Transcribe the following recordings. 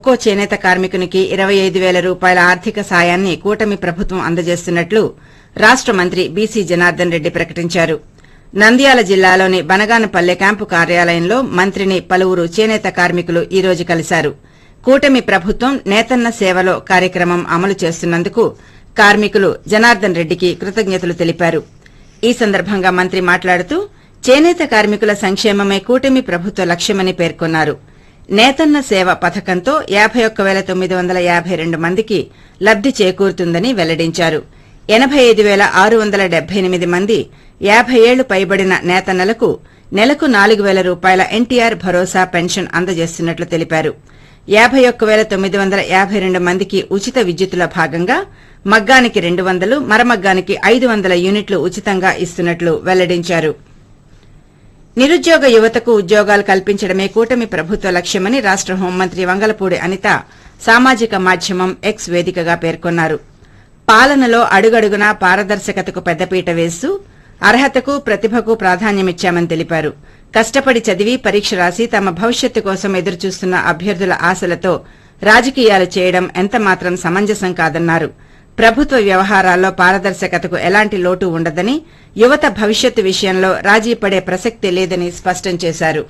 ఒక్కో చేనేత కార్మికునికి ఇరవై ఐదు వేల రూపాయల ఆర్థిక సాయాన్ని కూటమి ప్రభుత్వం అందజేస్తున్నట్లు రాష్ట మంత్రి బీసీ జనార్దన్ రెడ్డి ప్రకటించారు నంద్యాల జిల్లాలోని బనగానపల్లె క్యాంపు కార్యాలయంలో మంత్రిని పలువురు చేనేత కార్మికులు ఈ రోజు కలిశారు కూటమి ప్రభుత్వం నేతన్న సేవలో కార్యక్రమం అమలు చేస్తున్నందుకు కార్మికులు జనార్దన్ రెడ్డికి కృతజ్ఞతలు తెలిపారు ఈ సందర్భంగా మంత్రి మాట్లాడుతూ చేనేత కార్మికుల సంక్షేమమే కూటమి ప్రభుత్వ లక్ష్యమని పేర్కొన్నారు నేతన్న సేవ పథకంతో యాబై ఒక్క పేల తొమ్మిది వందల యాబై రెండు మందికి లబ్ది చేకూరుతుందని వెల్లడించారు ఎనబై ఐదు పేల ఆరు వందల డెబ్బై ఎనిమిది మంది యాబై ఏళ్లు పైబడిన నేతన్నలకు నెలకు నాలుగు వేల రూపాయల ఎన్టీఆర్ భరోసా పెన్షన్ అందజేస్తున్నట్లు తెలిపారు యాబై ఒక్క పేల తొమ్మిది వందల యాబై రెండు మందికి ఉచిత విద్యుత్తులో భాగంగా మగ్గానికి రెండు వందలు మరమగ్గానికి ఐదు వందల యూనిట్లు ఉచితంగా ఇస్తున్నట్లు వెల్లడించారు నిరుద్యోగ యువతకు ఉద్యోగాలు కల్పించడమే కూటమి ప్రభుత్వ లక్ష్యమని రాష్ట హోంమంత్రి వంగలపూడి అనిత సామాజిక మాధ్యమం ఎక్స్ వేదికగా పేర్కొన్నారు పాలనలో అడుగడుగునా పారదర్శకతకు పెద్దపీట వేస్తూ అర్హతకు ప్రతిభకు ప్రాధాన్యమిచ్చామని తెలిపారు కష్టపడి చదివి పరీక్ష రాసి తమ భవిష్యత్తు కోసం ఎదురుచూస్తున్న అభ్యర్థుల ఆశలతో రాజకీయాలు చేయడం ఎంతమాత్రం సమంజసం కాదన్నారు ప్రభుత్వ వ్యవహారాల్లో పారదర్శకతకు ఎలాంటి లోటు ఉండదని యువత భవిష్యత్తు విషయంలో రాజీ పడే ప్రసక్తి లేదని స్పష్టం చేశారు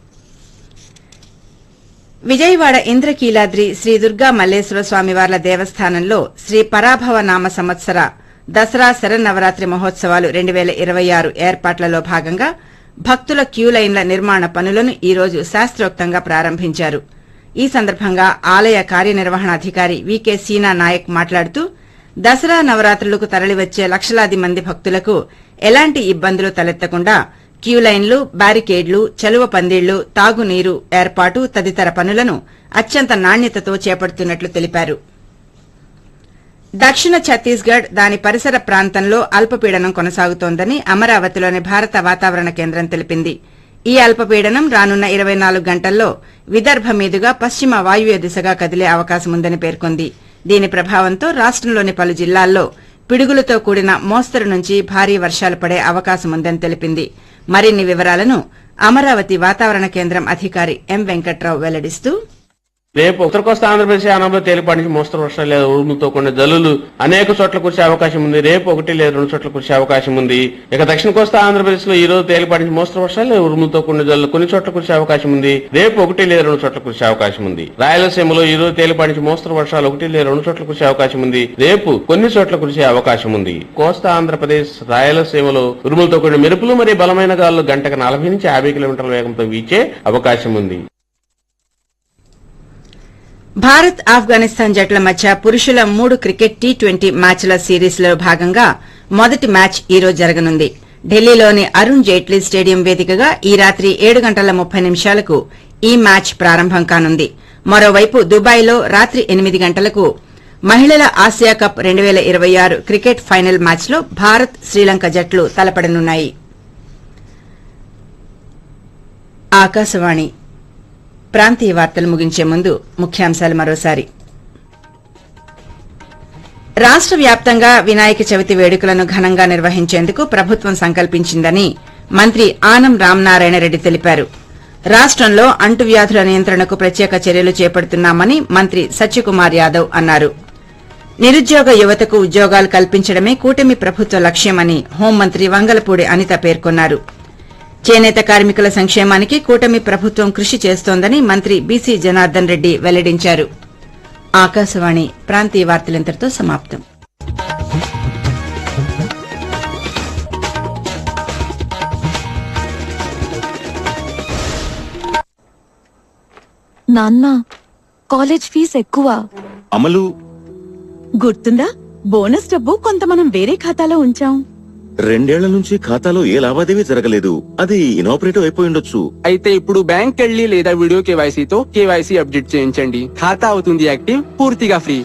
విజయవాడ ఇంద్రకీలాద్రి శ్రీ దుర్గా మల్లేశ్వర స్వామివార్ల దేవస్థానంలో శ్రీ పరాభవ నామ సంవత్సర దసరా శరన్నవరాత్రి మహోత్సవాలు రెండు పేల ఇరవై ఆరు ఏర్పాట్లలో భాగంగా భక్తుల క్యూలైన్ల నిర్మాణ పనులను ఈ రోజు శాస్త్రోక్తంగా ప్రారంభించారు ఈ సందర్భంగా ఆలయ కార్యనిర్వహణాధికారి వికే సీనా నాయక్ మాట్లాడుతూ దసరా నవరాత్రులకు తరలివచ్చే లక్షలాది మంది భక్తులకు ఎలాంటి ఇబ్బందులు తలెత్తకుండా క్యూలైన్లు బ్యారికేడ్లు చలువ పందిళ్లు తాగునీరు ఏర్పాటు తదితర పనులను అత్యంత నాణ్యతతో చేపడుతున్నట్లు తెలిపారు దక్షిణ ఛత్తీస్గఢ్ దాని పరిసర ప్రాంతంలో అల్పపీడనం కొనసాగుతోందని అమరావతిలోని భారత వాతావరణ కేంద్రం తెలిపింది ఈ అల్పపీడనం రానున్న ఇరవై నాలుగు గంటల్లో విదర్భ మీదుగా పశ్చిమ వాయువ్య దిశగా కదిలే అవకాశముందని పేర్కొంది దీని ప్రభావంతో రాష్టంలోని పలు జిల్లాల్లో పిడుగులతో కూడిన మోస్తరు నుంచి భారీ వర్షాలు పడే అవకాశముందని తెలిపింది మరిన్ని వివరాలను అమరావతి వాతావరణ కేంద్రం అధికారి ఎం వెంకట్రావు వెల్లడిస్తూ రేపు ఉత్తర కోస్తా ఆంధ్రప్రదేశ్ ఆనంలో తేలిపాటి నుంచి మోస్తరు వర్షాలు లేదా ఉరుములతో కొన్ని జల్లులు అనేక చోట్ల కురిసే అవకాశం ఉంది రేపు ఒకటి లేదా రెండు చోట్ల కురిసే అవకాశం ఉంది ఇక దక్షిణ కోస్తా ఆంధ్రప్రదేశ్ లో ఈ రోజు తేలిపాటి నుంచి మోస్తరు వర్షాలు లేదా ఉరుములతో కొన్ని జల్లులు కొన్ని చోట్ల కురిసే అవకాశం ఉంది రేపు ఒకటి లేదా రెండు చోట్ల కురిసే అవకాశం ఉంది రాయలసీమలో ఈ రోజు తేలిపాటి నుంచి మోస్తరు వర్షాలు ఒకటి లేదా రెండు చోట్ల కురిసే అవకాశం ఉంది రేపు కొన్ని చోట్ల కురిసే అవకాశం ఉంది కోస్తా ఆంధ్రప్రదేశ్ రాయలసీమలో ఉరుములతో కూడిన మెరుపులు మరియు బలమైన గాలులు గంటకు నలభై నుంచి యాభై కిలోమీటర్ల వేగంతో వీచే అవకాశం ఉంది భారత్ ఆఫ్ఘనిస్తాన్ జట్ల మధ్య పురుషుల మూడు క్రికెట్ టీ ట్వంటీ మ్యాచ్ల సిరీస్లో భాగంగా మొదటి మ్యాచ్ ఈ రోజు జరగనుంది ఢిల్లీలోని అరుణ్ జైట్లీ స్టేడియం వేదికగా ఈ రాత్రి ఏడు గంటల ముప్పై నిమిషాలకు ఈ మ్యాచ్ ప్రారంభం కానుంది మరోవైపు దుబాయ్లో రాత్రి ఎనిమిది గంటలకు మహిళల ఆసియా కప్ రెండు పేల ఇరవై ఆరు క్రికెట్ ఫైనల్ మ్యాచ్లో భారత్ శ్రీలంక జట్లు తలపడనున్నాయి ఆకాశవాణి ప్రాంతీయ వార్తలు ముగించే ముందు ముఖ్యాంశాలు మరోసారి రాష్ట వ్యాప్తంగా వినాయక చవితి వేడుకలను ఘనంగా నిర్వహించేందుకు ప్రభుత్వం సంకల్పించిందని మంత్రి ఆనం రామనారాయణ రెడ్డి తెలిపారు రాష్టంలో అంటువ్యాధుల నియంత్రణకు ప్రత్యేక చర్యలు చేపడుతున్నామని మంత్రి సత్యకుమార్ యాదవ్ అన్నారు నిరుద్యోగ యువతకు ఉద్యోగాలు కల్పించడమే కూటమి ప్రభుత్వ లక్ష్యమని హోంమంత్రి వంగలపూడి అనిత పేర్కొన్నారు చేనేత కార్మికుల సంక్షేమానికి కూటమి ప్రభుత్వం కృషి చేస్తోందని మంత్రి బీసీ జనార్దన్ రెడ్డి వెల్లడించారు ఆకాశవాణి ప్రాంతీయ వార్తలింతటితో సమాప్తం నాన్న కాలేజ్ ఫీజ్ ఎక్కువ అమలు గుర్తుందా బోనస్ డబ్బు కొంత మనం వేరే ఖాతాలో ఉంచాం రెండేళ్ల నుంచి ఖాతాలో ఏ లావాదేవీ జరగలేదు అది ఇనాపరేటివ్ అయిపోయి ఉండొచ్చు అయితే ఇప్పుడు బ్యాంక్ వెళ్ళి లేదా వీడియో కేవైసీతో కేవైసీ అప్డేట్ చేయించండి ఖాతా అవుతుంది యాక్టివ్ పూర్తిగా ఫ్రీ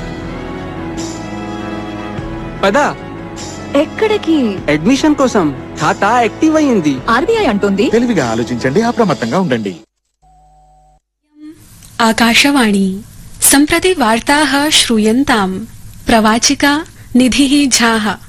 పదా ఎక్కడికి అడ్మిషన్ కోసం ఖాతా యాక్టివ్ అయ్యింది ఆర్బీఐ అంటుంది తెలివిగా ఆలోచించండి అప్రమత్తంగా ఉండండి आकाशवाणी सम्प्रति वार्ताः श्रूयन्ताम् प्रवाचिका निधिः झाः